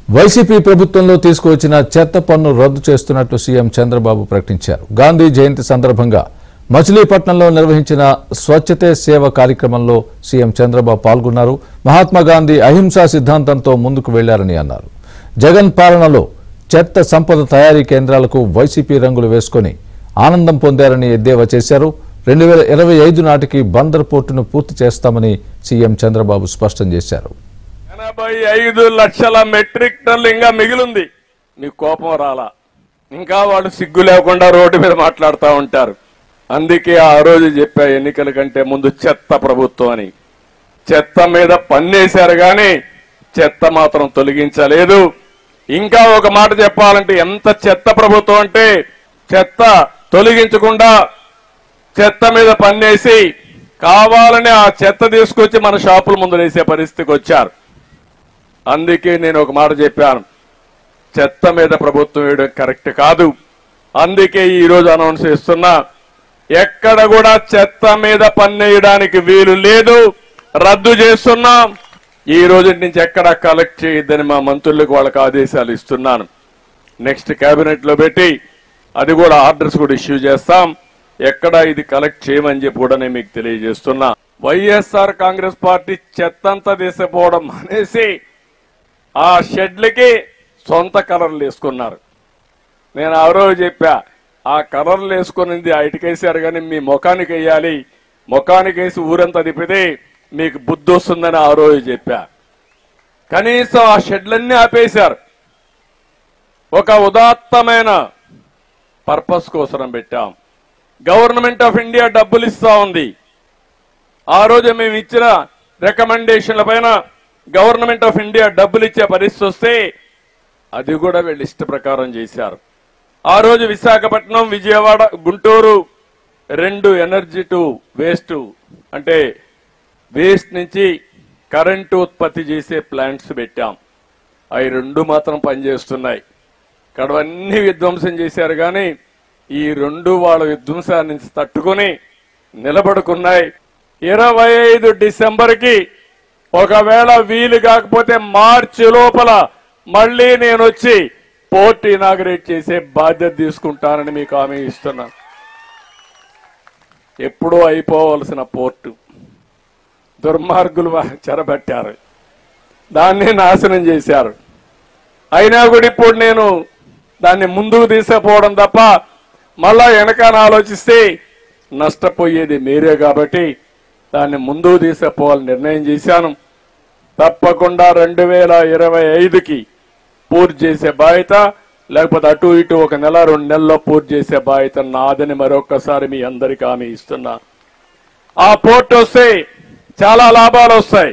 YCP ప్రభుత్వంలో తీసుకువచ్చిన చెత్త పన్ను రద్దు చేస్తున్నట్లు సీఎం చంద్రబాబు ప్రకటించారు గాంధీ జయంతి సందర్భంగా మచిలీపట్నంలో నిర్వహించిన స్వచ్ఛతే సేవ కార్యక్రమంలో సీఎం చంద్రబాబు పాల్గొన్నారు మహాత్మా గాంధీ అహింసా సిద్ధాంతంతో ముందుకు వెళ్లారని అన్నారు జగన్ పాలనలో చెత్త సంపద తయారీ కేంద్రాలకు వైసీపీ రంగులు వేసుకొని ఆనందం పొందారని ఎద్దేవా చేశారు రెండు వేల ఇరవై ఐదు నాటికి బందర్ పోర్టును పూర్తి చేస్తామని సీఎం చంద్రబాబు స్పష్టం చేశారు ఎనభై ఐదు లక్షల మెట్రిక్ టన్నులు ఇంకా మిగిలింది మీకు కోపం రాలా ఇంకా వాళ్ళు సిగ్గు లేకుండా రోడ్డు మీద మాట్లాడుతూ ఉంటారు అందుకే ఆ రోజు చెప్పా ఎన్నికల కంటే ముందు చెత్త ప్రభుత్వం అని చెత్త మీద పన్నేశారు కానీ చెత్త మాత్రం తొలగించలేదు ఇంకా ఒక మాట చెప్పాలంటే ఎంత చెత్త ప్రభుత్వం అంటే చెత్త తొలగించకుండా చెత్త మీద పన్నేసి కావాలని ఆ చెత్త తీసుకొచ్చి మన షాపుల ముందు వేసే పరిస్థితికి వచ్చారు అందుకే నేను ఒక మాట చెప్పాను చెత్త మీద ప్రభుత్వం వేయడం కరెక్ట్ కాదు అందుకే ఈ రోజు అనౌన్స్ చేస్తున్నా ఎక్కడ కూడా చెత్త మీద పన్నేయడానికి వీలు లేదు రద్దు చేస్తున్నాం ఈ రోజు నుంచి ఎక్కడ కలెక్ట్ చేయొద్దని మా మంత్రులకు వాళ్ళకి ఆదేశాలు ఇస్తున్నాను నెక్స్ట్ కేబినెట్ లో పెట్టి అది కూడా ఆర్డర్స్ కూడా ఇష్యూ చేస్తాం ఎక్కడ ఇది కలెక్ట్ చేయమని చెప్పి కూడా నేను మీకు తెలియజేస్తున్నా వైఎస్ఆర్ కాంగ్రెస్ పార్టీ చెత్తంతా తీసిపోవడం అనేసి ఆ షెడ్లకి సొంత కలర్లు వేసుకున్నారు నేను ఆ రోజు చెప్పా ఆ కలర్లు వేసుకునింది ఐటికేసారు కానీ మీ ముఖానికి వేయాలి ముఖానికి వేసి ఊరంతా తిప్పితే మీకు బుద్ధి వస్తుందని ఆ రోజు చెప్పా కనీసం ఆ షెడ్లన్నీ ఆపేశారు ఒక ఉదాత్తమైన పర్పస్ కోసం పెట్టాం గవర్నమెంట్ ఆఫ్ ఇండియా డబ్బులు ఇస్తా ఉంది ఆ రోజు మేము ఇచ్చిన రికమెండేషన్ల పైన గవర్నమెంట్ ఆఫ్ ఇండియా డబ్బులు ఇచ్చే పరిస్థితి వస్తే అది కూడా వీళ్ళు ఇష్ట ప్రకారం చేశారు ఆ రోజు విశాఖపట్నం విజయవాడ గుంటూరు రెండు ఎనర్జీ టు వేస్ట్ అంటే వేస్ట్ నుంచి కరెంటు ఉత్పత్తి చేసే ప్లాంట్స్ పెట్టాం అవి రెండు మాత్రం పనిచేస్తున్నాయి ఇక్కడ అన్ని విధ్వంసం చేశారు కానీ ఈ రెండు వాళ్ళ విధ్వంసాన్ని నుంచి తట్టుకొని నిలబడుకున్నాయి ఇరవై ఐదు డిసెంబర్కి ఒకవేళ వీలు కాకపోతే మార్చి లోపల మళ్ళీ నేను వచ్చి పోర్ట్ ఇనాగరేట్ చేసే బాధ్యత తీసుకుంటానని మీకు హామీ ఇస్తున్నాను ఎప్పుడూ అయిపోవలసిన పోర్టు దుర్మార్గులు వా- చెరబట్టారు దాన్ని నాశనం చేశారు అయినా కూడా ఇప్పుడు నేను దాన్ని ముందుకు తీసుకుపోవడం తప్ప మళ్ళా వెనకాల ఆలోచిస్తే నష్టపోయేది మీరే కాబట్టి దాన్ని ముందుకు తీసుకుపోవాలని నిర్ణయం చేశాను తప్పకుండా రెండు వేల ఇరవై ఐదుకి పూర్తి చేసే బాధ్యత లేకపోతే అటు ఇటు ఒక నెల రెండు నెలల్లో పూర్తి చేసే బాధ్యత నాదని మరొకసారి మీ అందరికీ హామీ ఇస్తున్నా ఆ పోర్ట్ వస్తే చాలా లాభాలు వస్తాయి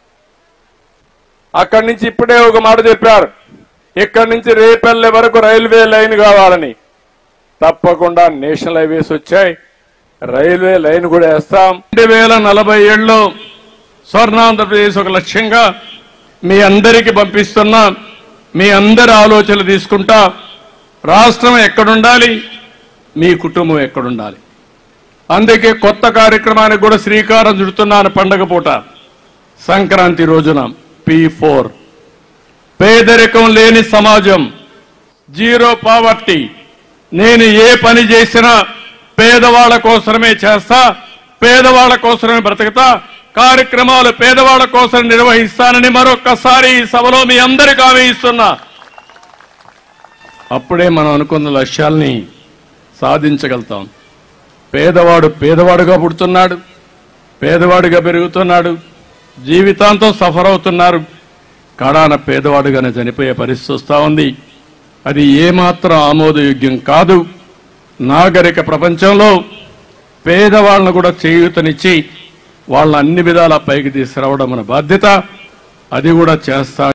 అక్కడి నుంచి ఇప్పుడే ఒక మాట చెప్పారు ఇక్కడి నుంచి రేపల్లె వరకు రైల్వే లైన్ కావాలని తప్పకుండా నేషనల్ హైవేస్ వచ్చాయి రైల్వే లైన్ కూడా వేస్తాం రెండు వేల నలభై ఏడులో స్వర్ణాంధ్రప్రదేశ్ ఒక లక్ష్యంగా మీ అందరికీ పంపిస్తున్నా మీ అందరి ఆలోచనలు తీసుకుంటా రాష్ట్రం ఎక్కడుండాలి మీ కుటుంబం ఎక్కడుండాలి అందుకే కొత్త కార్యక్రమానికి కూడా శ్రీకారం చుడుతున్నాను పండగ పూట సంక్రాంతి రోజున పి ఫోర్ పేదరికం లేని సమాజం జీరో పావర్టీ నేను ఏ పని చేసినా పేదవాళ్ల కోసమే చేస్తా పేదవాళ్ల కోసమే బ్రతుకుతా కార్యక్రమాలు పేదవాళ్ల కోసం నిర్వహిస్తానని మరొక్కసారి ఈ సభలో మీ అందరికీ హామీ ఇస్తున్నా అప్పుడే మనం అనుకున్న లక్ష్యాల్ని సాధించగలుగుతాం పేదవాడు పేదవాడుగా పుడుతున్నాడు పేదవాడిగా పెరుగుతున్నాడు జీవితాంతం సఫర్ అవుతున్నారు కడాన పేదవాడుగానే చనిపోయే పరిస్థితి వస్తూ ఉంది అది ఏమాత్రం ఆమోదయోగ్యం కాదు నాగరిక ప్రపంచంలో పేదవాళ్ళను కూడా చేయూతనిచ్చి వాళ్ళని అన్ని విధాలా పైకి తీసుకురావడం మన బాధ్యత అది కూడా చేస్తా